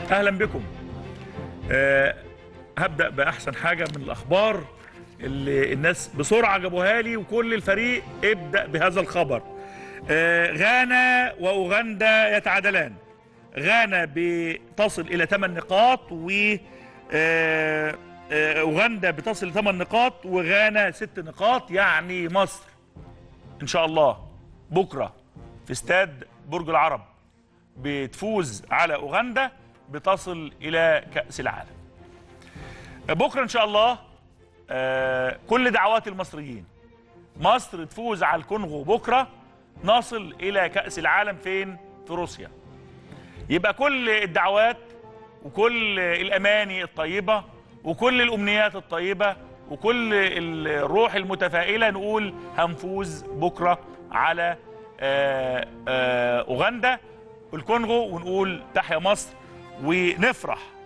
اهلا بكم أه هبدا باحسن حاجه من الاخبار اللي الناس بسرعه جابوها لي وكل الفريق ابدا بهذا الخبر أه غانا واوغندا يتعادلان غانا بتصل الى 8 نقاط و أه أه اوغندا بتصل ل 8 نقاط وغانا 6 نقاط يعني مصر ان شاء الله بكره في استاد برج العرب بتفوز على اوغندا بتصل الى كاس العالم بكره ان شاء الله آه، كل دعوات المصريين مصر تفوز على الكونغو بكره نصل الى كاس العالم فين في روسيا يبقى كل الدعوات وكل الاماني الطيبه وكل الامنيات الطيبه وكل الروح المتفائله نقول هنفوز بكره على آه، آه، اوغندا الكونغو ونقول تحيا مصر ونفرح